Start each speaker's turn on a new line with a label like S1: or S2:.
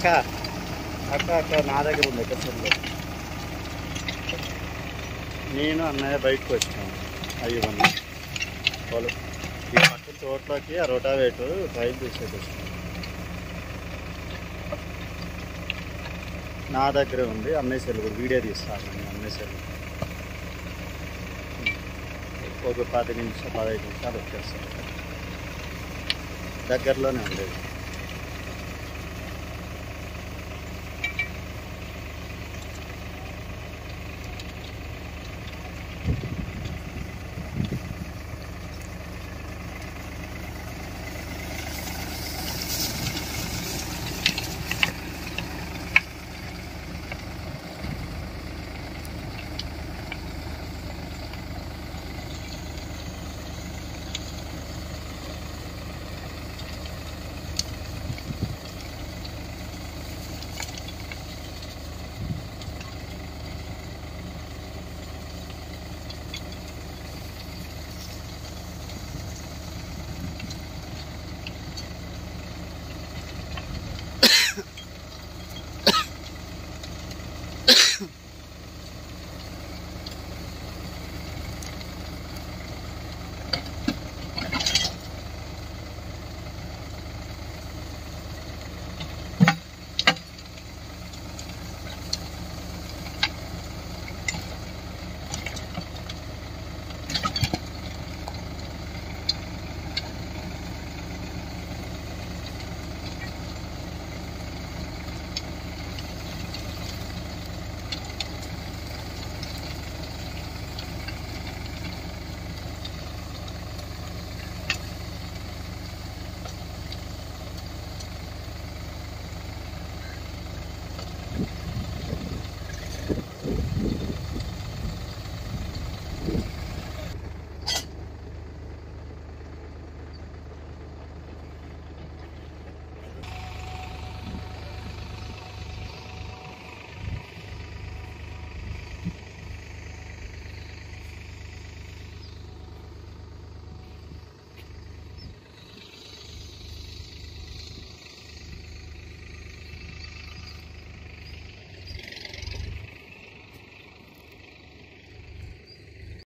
S1: అక్క అక్క అక్క నా దగ్గర ఉంది అక్క సెల్ నేను అన్నయ్య బయటకు వచ్చినాను అయ్యవన్నీ వాళ్ళు ఈ పక్క తోటలోకి ఆ రోటావేటు ట్రైల్ తీసేది వచ్చినాను నా దగ్గరే ఉంది అన్నయ్య సెల్ కూడా వీడియో తీస్తాను నేను అన్నయ్య సెల్ ఒక పది నిమిషాలు పదహైదు నిమిషాలు వచ్చేస్తాను దగ్గరలోనే ఉండేది